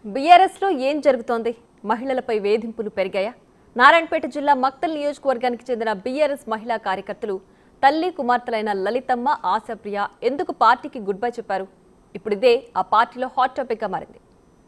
BRS లో ఏం జరుగుతోంది మహిళలపై వేధింపులు పెరిగాయా నారాయణపేట జిల్లా మక్తల్ నియోజకవర్గానికి చెందిన బీఆర్ఎస్ మహిళా కార్యకర్తలు తల్లి కుమార్తెలైన లలితమ్మ ఆశప్రియ ఎందుకు పార్టీకి గుడ్ బై చెప్పారు ఇప్పుడు ఇదే ఆ పార్టీలో హాట్ టాపిక్ గా మారింది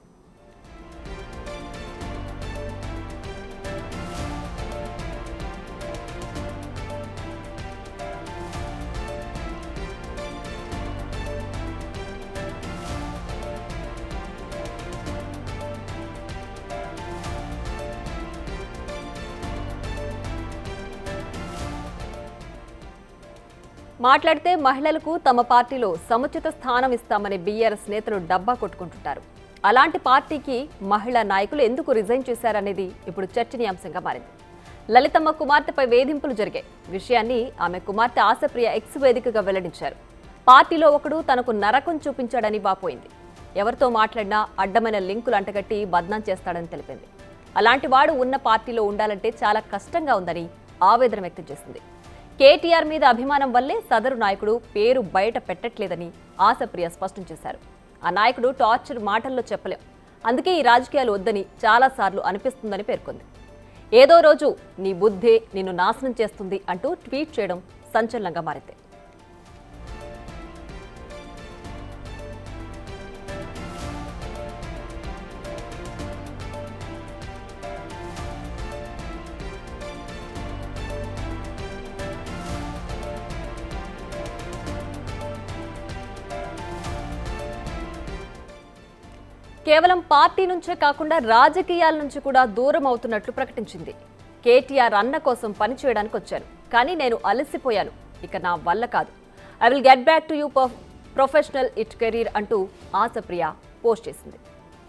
మాట్లాడితే మహిళలకు తమ పార్టీలో సముచిత స్థానం ఇస్తామని బీఆర్ఎస్ నేతలు డబ్బా కొట్టుకుంటుంటారు అలాంటి పార్టీకి మహిళా నాయకులు ఎందుకు రిజైన్ చేశారనేది ఇప్పుడు చర్చనీయాంశంగా మారింది లలితమ్మ కుమార్తెపై వేధింపులు జరిగాయి విషయాన్ని ఆమె కుమార్తె ఆశప్రియ ఎక్స్ వేదికగా వెల్లడించారు పార్టీలో ఒకడు తనకు నరకం చూపించాడని బాపోయింది ఎవరితో మాట్లాడినా అడ్డమైన లింకులు అంటగట్టి బద్నాం చేస్తాడని తెలిపింది అలాంటి వాడు ఉన్న పార్టీలో ఉండాలంటే చాలా కష్టంగా ఉందని ఆవేదన వ్యక్తం చేసింది కేటీఆర్ మీద అభిమానం వల్లే సదరు నాయకుడు పేరు బయట పెట్టట్లేదని ఆశప్రియ స్పష్టం చేశారు ఆ నాయకుడు టార్చర్ మాటల్లో చెప్పలేం అందుకే ఈ రాజకీయాలు వద్దని చాలాసార్లు అనిపిస్తుందని పేర్కొంది ఏదో రోజు నీ బుద్ధే నిన్ను నాశనం చేస్తుంది అంటూ ట్వీట్ చేయడం సంచలనంగా మారింది కేవలం పార్టీ నుంచే కాకుండా రాజకీయాల నుంచి కూడా దూరం అవుతున్నట్లు ప్రకటించింది కేటీఆర్ అన్న కోసం పనిచేయడానికి వచ్చాను కానీ నేను అలసిపోయాను ఇక నా వల్ల కాదు I will get back to you professional it career అంటూ ఆశప్రియ పోస్ట్ చేసింది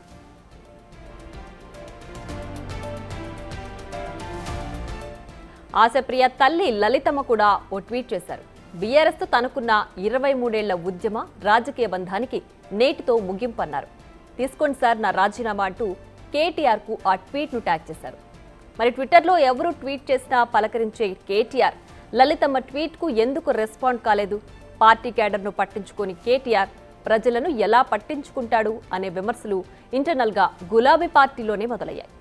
ఆశప్రియ తల్లి లలితమ్మ కూడా ఓ ట్వీట్ చేశారు బీఆర్ఎస్తో తనకున్న ఇరవై మూడేళ్ల ఉద్యమ రాజకీయ బంధానికి నేటితో ముగింపు అన్నారు తీసుకోండి సార్ నా రాజీనామా అంటూ కేటీఆర్కు ఆ ట్వీట్ను ట్యాగ్ చేశారు మరి ట్విట్టర్లో ఎవరు ట్వీట్ చేసినా పలకరించే కేటీఆర్ లలితమ్మ ట్వీట్కు ఎందుకు రెస్పాండ్ కాలేదు పార్టీ క్యాడర్ను పట్టించుకొని కేటీఆర్ ప్రజలను ఎలా పట్టించుకుంటాడు అనే విమర్శలు ఇంటర్నల్గా గులాబీ పార్టీలోనే మొదలయ్యాయి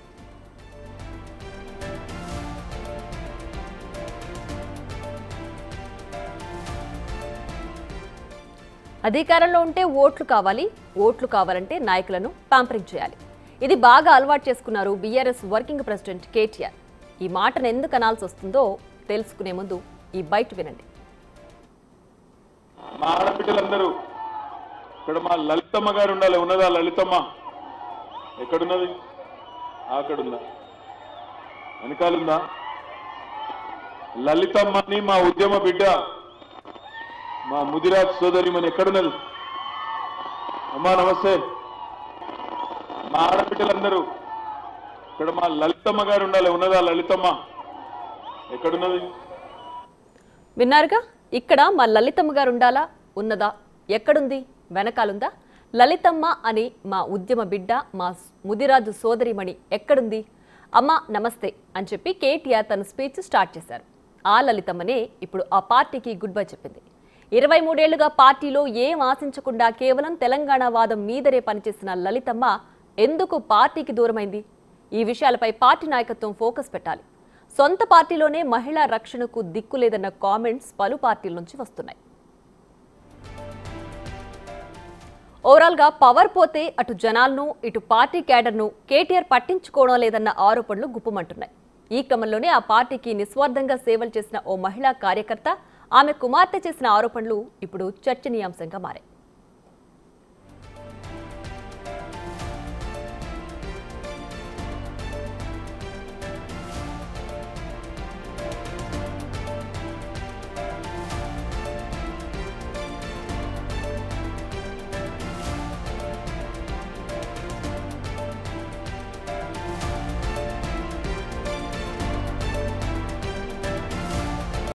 అధికారంలో ఉంటే ఓట్లు కావాలి ఓట్లు కావాలంటే నాయకులను పాంపరింగ్ చేయాలి ఇది బాగా అలవాటు చేసుకున్నారు బీఆర్ఎస్ వర్కింగ్ ప్రెసిడెంట్ కేటీఆర్ ఈ మాటను ఎందుకు అనాల్సి వస్తుందో తెలుసుకునే ముందు ఈ బయట వినండి మా ఆడబిడ్డలందరూ ఇక్కడ మా లలితమ్మ గారు ఉండాలి ఉన్నదా లలితమ్మ ఎక్కడున్నది అక్కడుందా వెనకాలుందా లలితమ్మని మా ఉద్యమ బిడ్డ మా ముదిరాజ్ సోదరి మన ఎక్కడున్నది అమ్మా నమస్తే మా ఆడబిడ్డలందరూ ఇక్కడ మా లలితమ్మ గారు ఉండాలి ఉన్నదా లలితమ్మ ఎక్కడున్నది విన్నారుగా ఇక్కడ మా లలితమ్మ గారు ఉండాలా ఉన్నదా ఎక్కడుంది వెనకాలుందా లలితమ్మ అని మా ఉద్యమ బిడ్డ మా ముదిరాజు సోదరిమణి ఎక్కడుంది అమ్మ నమస్తే అని చెప్పి కేటీఆర్ తన స్పీచ్ స్టార్ట్ చేశారు ఆ లలితమ్మనే ఇప్పుడు ఆ పార్టీకి గుడ్ బై చెప్పింది ఇరవై మూడేళ్లుగా పార్టీలో ఏం ఆశించకుండా కేవలం తెలంగాణ వాదం మీదనే పనిచేసిన లలితమ్మ ఎందుకు పార్టీకి దూరమైంది ఈ విషయాలపై పార్టీ నాయకత్వం ఫోకస్ పెట్టాలి సొంత పార్టీలోనే మహిళా రక్షణకు దిక్కులేదన్న కామెంట్స్ పలు పార్టీల నుంచి వస్తున్నాయి ఓవరాల్ గా పవర్ పోతే అటు జనాలను ఇటు పార్టీ క్యాడర్ను కేటీఆర్ పట్టించుకోవడం లేదన్న ఆరోపణలు గుప్పమంటున్నాయి ఈ క్రమంలోనే ఆ పార్టీకి నిస్వార్థంగా సేవలు చేసిన ఓ మహిళా కార్యకర్త ఆమె కుమార్తె చేసిన ఆరోపణలు ఇప్పుడు చర్చనీయాంశంగా మారాయి